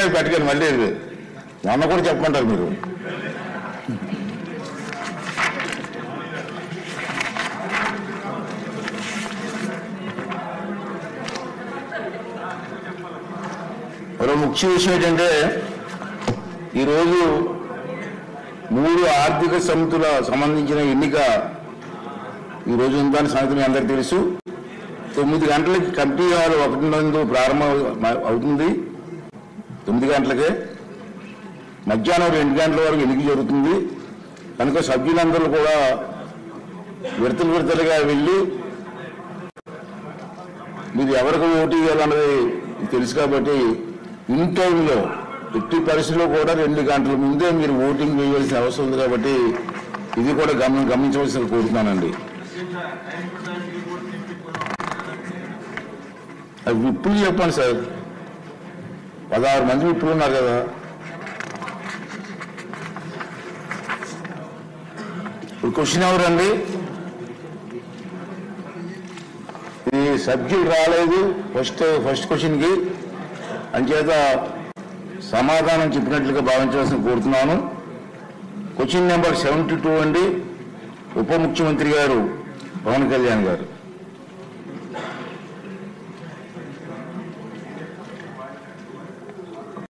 పేరు పెట్టకండి మళ్ళీ ఇది. మొన్న కూడా చెప్పమంటారు మీరు మరో ముఖ్య విషయం ఏంటంటే ఈరోజు మూడు ఆర్థిక సమితుల సంబంధించిన ఎన్నిక ఈరోజు ఉందని సంగతి మీ అందరికీ తెలుసు తొమ్మిది గంటలకి కమిటీ హాల్ ఒకటి నందు ప్రారంభం అవు- అవుతుంది తొమ్మిది గంటలకే మధ్యాహ్నం రెండు గంటల వరకు ఎన్నిక జరుగుతుంది కనుక సభ్యులందరూ కూడా విడతలు విడతలుగా వెళ్ళి మీరు ఎవరికి ఓటు వేయాలన్నది మీకు తెలుసు కాబట్టి ఇన్ టైంలో ఎట్టి పరిస్థితుల్లో కూడా రెండు గంటల ముందే మీరు ఓటింగ్ వేయవలసిన అవసరం ఉంది కాబట్టి ఇది కూడా గమని గమనించవలసిన కోరుతున్నానండి అది విప్పులు చెప్పండి సార్ పదహారు మంది విప్పులు ఉన్నారు కదా ఇప్పుడు క్వశ్చన్ ఎవరండి ఈ సబ్జెక్ట్ రాలేదు ఫస్ట్ ఫస్ట్ క్వశ్చన్కి అంచేత సమాధానం చెప్పినట్లుగా భావించవలసిన కోరుతున్నాను క్వశ్చన్ నెంబర్ సెవెంటీ టూ అండి ఉప ముఖ్యమంత్రి గారు పవన్ కళ్యాణ్ గారు